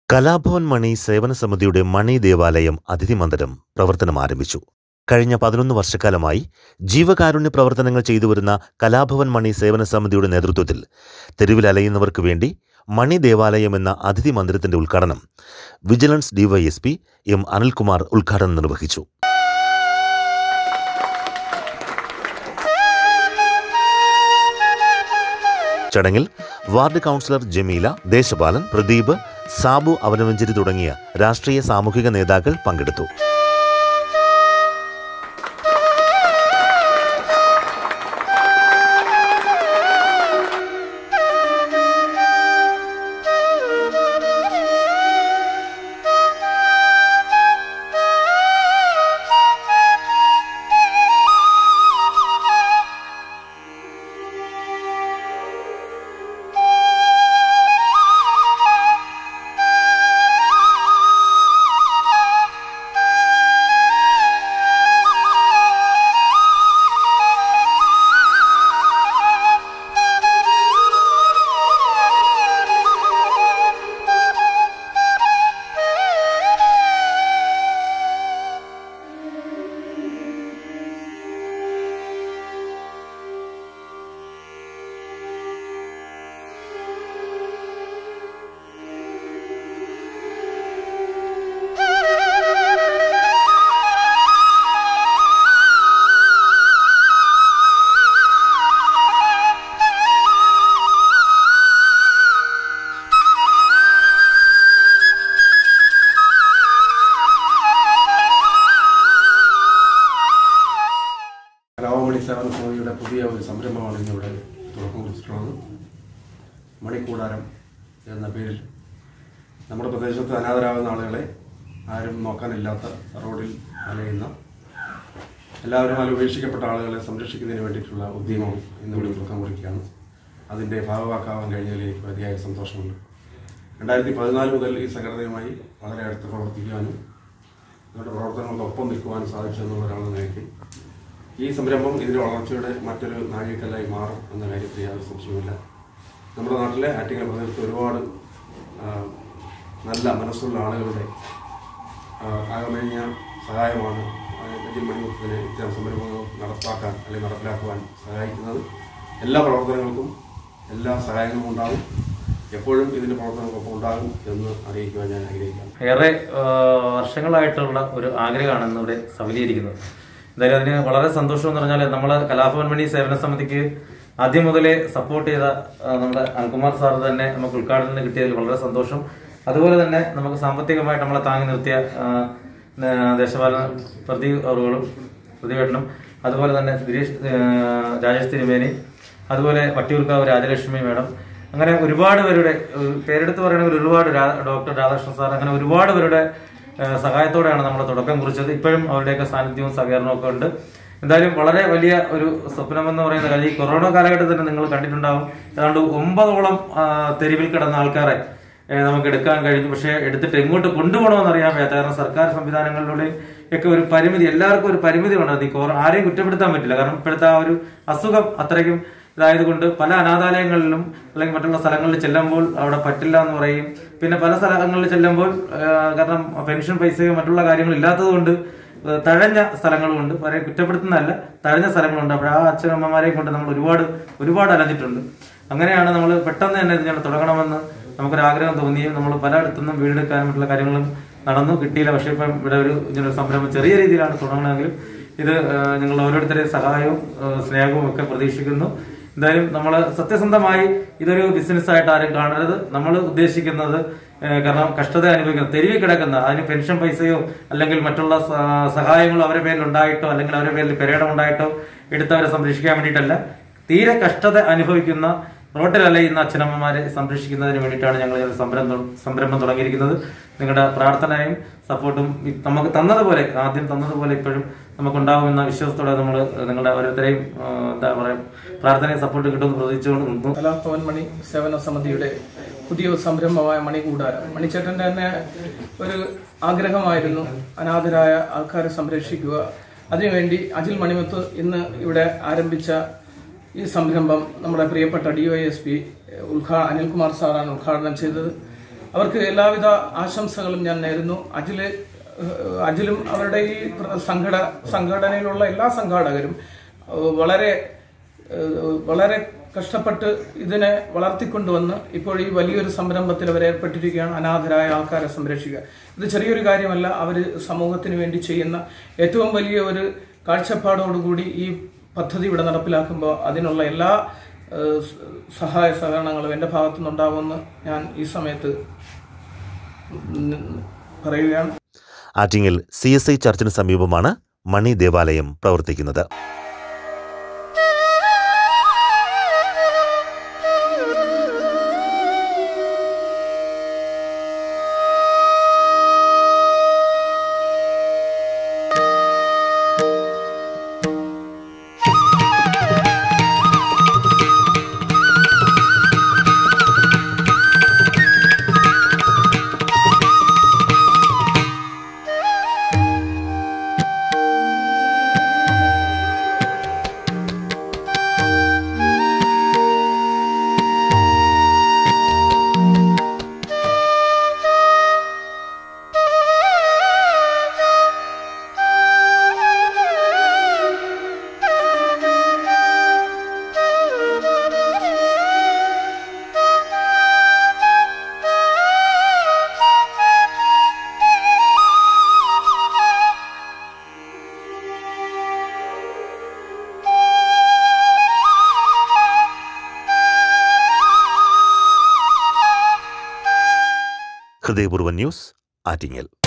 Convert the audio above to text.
കലാഭവൻ മണി സേവന സമിതിയുടെ മണി ദേവാലയം അതിഥി മന്ദിരം പ്രവർത്തനം ആരംഭിച്ചു കഴിഞ്ഞ പതിനൊന്ന് വർഷക്കാലമായി ജീവകാരുണ്യ പ്രവർത്തനങ്ങൾ ചെയ്തുവരുന്ന കലാഭവൻ മണി സേവന സമിതിയുടെ നേതൃത്വത്തിൽ തെരുവിൽ അലയുന്നവർക്ക് വേണ്ടി മണി ദേവാലയം എന്ന അതിഥി മന്ദിരത്തിന്റെ ഉദ്ഘാടനം വിജിലൻസ് ഡിവൈഎസ്പി എം അനിൽകുമാർ ഉദ്ഘാടനം നിർവഹിച്ചു ചടങ്ങിൽ വാർഡ് കൗൺസിലർ ജമീല ദേശപാലൻ പ്രദീപ് സാബു അവനവഞ്ചേരി തുടങ്ങിയ രാഷ്ട്രീയ സാമൂഹിക നേതാക്കൾ പങ്കെടുത്തു കലാവമണി സേവന സമിതിയുടെ പുതിയ ഒരു സംരംഭമാണ് ഇന്നിവിടെ തുടക്കം കുറിച്ചിട്ടുള്ളത് മണിക്കൂടാരം എന്ന പേരിൽ നമ്മുടെ പ്രദേശത്ത് അനാഥരാകുന്ന ആളുകളെ ആരും നോക്കാനില്ലാത്ത റോഡിൽ അലയുന്ന എല്ലാവരും അതിൽ ഉപേക്ഷിക്കപ്പെട്ട ആളുകളെ സംരക്ഷിക്കുന്നതിന് വേണ്ടിയിട്ടുള്ള ഉദ്യമം ഇന്നിവിടെ തുടക്കം കുറിക്കുകയാണ് അതിൻ്റെ ഭാഗമാക്കാവാൻ കഴിഞ്ഞതിൽ എനിക്ക് അതിയായ സന്തോഷമുണ്ട് രണ്ടായിരത്തി പതിനാല് മുതൽ ഈ സംഘടനയുമായി വളരെ അടുത്ത് പ്രവർത്തിക്കുവാനും അവരുടെ പ്രവർത്തനങ്ങൾക്കൊപ്പം നിൽക്കുവാനും സാധിച്ചു എന്നുള്ള ഒരാളെന്ന നിലയ്ക്ക് ഈ സംരംഭം ഇതിന്റെ വളർച്ചയുടെ മറ്റൊരു നാഴികക്കല്ലായി മാറും എന്ന കാര്യത്തിൽ യാതൊരു സംശയവുമില്ല നമ്മുടെ നാട്ടിലെ ആറ്റിങ്ങൽ പ്രദേശത്ത് ഒരുപാട് ആ, നല്ല മനസ്സുള്ള ആളുകളുടെ ആ, ആകമേഞ്ഞ സഹായമാണ് അജിൽ മണിമുഖത്തിന് ഇത്തരം സംരംഭങ്ങൾ നടപ്പാക്കാൻ അല്ലെങ്കിൽ നടപ്പിലാക്കുവാൻ സഹായിക്കുന്നത് എല്ലാ പ്രവർത്തനങ്ങൾക്കും എല്ലാ സഹായങ്ങളും ഉണ്ടാകും എപ്പോഴും ഇതിന്റെ പ്രവർത്തനങ്ങൾക്കൊപ്പം ഉണ്ടാകും എന്ന് അറിയിക്കുവാൻ ഞാൻ ആഗ്രഹിക്കുന്നു ഏറെ ആ, വർഷങ്ങളായിട്ടുള്ള ഒരു ആഗ്രഹമാണ് ഇന്നിവിടെ സഫലീകരിക്കുന്നത് എന്തായാലും അതിന് വളരെ സന്തോഷം എന്ന് പറഞ്ഞാൽ നമ്മൾ കലാഭവൻ മണി സേവന സമിതിക്ക് ആദ്യം മുതലേ സപ്പോർട്ട് ചെയ്ത ആ, നമ്മുടെ അൽകുമാർ സാർ തന്നെ നമുക്ക് ഉദ്ഘാടനത്തിന് കിട്ടിയതിൽ വളരെ സന്തോഷം അതുപോലെ തന്നെ നമുക്ക് സാമ്പത്തികമായിട്ട് നമ്മളെ താങ്ങി നിർത്തിയ ആ, ആ, ദേശപാലന പ്രദീപ് അവറുകളും പ്രദീപേട്ടനും അതുപോലെ തന്നെ ഗിരീഷ് ആ, രാജേഷ് തിരുമേനി അതുപോലെ വട്ടിയൂർക്കാവ് രാജലക്ഷ്മി മേഡം അങ്ങനെ ഒരുപാട് പേരുടെ ഏഹ് പേരെടുത്ത് പറയുകയാണെങ്കിൽ ഒരുപാട് രാ- ഡോക്ടർ രാധാകൃഷ്ണൻ സാർ അങ്ങനെ ഒരുപാട് പേരുടെ ഏഹ് സഹായത്തോടെയാണ് നമ്മൾ തുടക്കം കുറിച്ചത് ഇപ്പോഴും അവരുടെയൊക്കെ സാന്നിധ്യവും സഹകരണവും ഒക്കെ ഉണ്ട് എന്തായാലും വളരെ വലിയ ഒരു സ്വപ്നം എന്ന് പറയുന്ന കാര്യം ഈ കൊറോണ കാലഘട്ടത്തിൽ തന്നെ നിങ്ങൾ കണ്ടിട്ടുണ്ടാവും ഏതാണ്ട് ഒമ്പതോളം ആ, തെരുവിൽ കിടന്ന ആൾക്കാരെ ഏഹ് നമുക്ക് എടുക്കാൻ കഴിഞ്ഞു പക്ഷേ എടുത്തിട്ട് എങ്ങോട്ട് കൊണ്ടുപോകണമെന്ന് അറിയാൻ വയ്യാത്ത കാരണം സർക്കാർ സംവിധാനങ്ങളിലൂടെ ഒക്കെ ഒരു പരിമിതി എല്ലാവർക്കും ഒരു പരിമിതി ഉണ്ട് ഈ കൊറോ ആരെയും കുറ്റപ്പെടുത്താൻ പറ്റില്ല കാരണം ഇപ്പോഴത്തെ ആ ഒരു അസുഖം അത്രയ്ക്കും ഇതായതുകൊണ്ട് പല അനാഥാലയങ്ങളിലും അല്ലെങ്കിൽ മറ്റുള്ള സ്ഥലങ്ങളിൽ ചെല്ലുമ്പോൾ അവിടെ പറ്റില്ല എന്ന് പറയും പിന്നെ പല സ്ഥലങ്ങളിൽ ചെല്ലുമ്പോൾ ആ, കാരണം പെൻഷൻ പൈസയോ മറ്റുള്ള കാര്യങ്ങളും ഇല്ലാത്തത് കൊണ്ട് തഴഞ്ഞ സ്ഥലങ്ങളുമുണ്ട് പറയാൻ കുറ്റപ്പെടുത്തുന്നതല്ല തഴഞ്ഞ സ്ഥലങ്ങളുണ്ട് അപ്പോൾ ആ അച്ഛനമ്മമാരെയും കൊണ്ട് നമ്മൾ ഒരുപാട് ഒരുപാട് അലഞ്ഞിട്ടുണ്ട് അങ്ങനെയാണ് നമ്മൾ പെട്ടെന്ന് തന്നെ ഇത് ഞാൻ തുടങ്ങണമെന്ന് നമുക്കൊരു ആഗ്രഹം തോന്നിയും നമ്മൾ പലയിടത്തുനിന്നും വീടെടുക്കാനും മറ്റുള്ള കാര്യങ്ങളും നടന്നു കിട്ടിയില്ല പക്ഷേ ഇപ്പം ഇവിടെ ഒരു ഇങ്ങനൊരു സംരംഭം ചെറിയ രീതിയിലാണ് തുടങ്ങണമെങ്കിലും ഇത് ആ, നിങ്ങൾ ഓരോരുത്തരുടെയും സഹായവും ആ, സ്നേഹവും ഒക്കെ പ്രതീക്ഷിക്കുന്നു എന്തായാലും നമ്മൾ സത്യസന്ധമായി ഇതൊരു ബിസിനസ് ആയിട്ട് ആരും കാണരുത് നമ്മൾ ഉദ്ദേശിക്കുന്നത് ഏഹ്, കാരണം കഷ്ടത അനുഭവിക്കുന്ന തെരുവിൽ കിടക്കുന്ന അതിന് പെൻഷൻ പൈസയോ അല്ലെങ്കിൽ മറ്റുള്ള സ- സഹായങ്ങളോ അവരുടെ പേരിൽ ഉണ്ടായിട്ടോ അല്ലെങ്കിൽ അവരുടെ പേരിൽ പെരേടം ഉണ്ടായിട്ടോ എടുത്തവരെ സംരക്ഷിക്കാൻ വേണ്ടിയിട്ടല്ല തീരെ കഷ്ടത അനുഭവിക്കുന്ന റോട്ടിൽ അലയുന്ന അച്ഛനമ്മമാരെ സംരക്ഷിക്കുന്നതിന് വേണ്ടിയിട്ടാണ് ഞങ്ങൾ ഈ ഒരു സംരംഭം സംരംഭം തുടങ്ങിയിരിക്കുന്നത് നിങ്ങളുടെ പ്രാർത്ഥനയും സപ്പോർട്ടും ഈ നമുക്ക് തന്നതുപോലെ ആദ്യം തന്നതുപോലെ ഇപ്പോഴും നമുക്കുണ്ടാകുമെന്ന വിശ്വാസത്തോടെ നമ്മൾ നിങ്ങളുടെ ഓരോരുത്തരെയും ആ, എന്താ പറയുക പ്രാർത്ഥനയും സപ്പോർട്ടും കിട്ടുമെന്ന് പ്രതീക്ഷിച്ചുകൊണ്ട് നിന്നു കലാഭവൻ മണി സേവന സമിതിയുടെ പുതിയ സംരംഭമായ മണികൂടാരം മണിച്ചേട്ടൻ്റെ തന്നെ ഒരു ആഗ്രഹമായിരുന്നു അനാഥരായ ആൾക്കാരെ സംരക്ഷിക്കുക അതിനുവേണ്ടി അജിൽ മണിമുത്ത് ഇന്ന് ഇവിടെ ആരംഭിച്ച ഈ സംരംഭം നമ്മുടെ പ്രിയപ്പെട്ട ഡി വൈ എസ് പി ഉദ്ഘാ അനിൽകുമാർ സാറാണ് ഉദ്ഘാടനം ചെയ്തത് അവർക്ക് എല്ലാവിധ ആശംസകളും ഞാൻ നേരുന്നു അജില് ഏഹ്, അജിലും അവരുടെ ഈ പ്ര- സംഘട സംഘടനയിലുള്ള എല്ലാ സംഘാടകരും ഏഹ്, വളരെ ഏഹ്, വളരെ കഷ്ടപ്പെട്ട് ഇതിനെ വളർത്തിക്കൊണ്ടുവന്ന് ഇപ്പോൾ ഈ വലിയൊരു സംരംഭത്തിൽ അവർ ഏർപ്പെട്ടിരിക്കുകയാണ് അനാഥരായ ആൾക്കാരെ സംരക്ഷിക്കുക ഇത് ചെറിയൊരു കാര്യമല്ല അവർ സമൂഹത്തിന് വേണ്ടി ചെയ്യുന്ന ഏറ്റവും വലിയ ഒരു കാഴ്ചപ്പാടോടുകൂടി ഈ പദ്ധതി ഇവിടെ നടപ്പിലാക്കുമ്പോൾ അതിനുള്ള എല്ലാ ഏഹ്, സ- സഹായ സഹകരണങ്ങളും എൻ്റെ ഭാഗത്തുനിന്നുണ്ടാകുമെന്ന് ഞാൻ ഈ സമയത്ത് ഉം, പറയുകയാണ് ആറ്റിങ്ങൽ സി എസ് ഐ ചർച്ചിന് സമീപമാണ് മണി ദേവാലയം പ്രവർത്തിക്കുന്നത് ഹൃദയപൂർവ്വ ന്യൂസ് ആറ്റിങ്ങൽ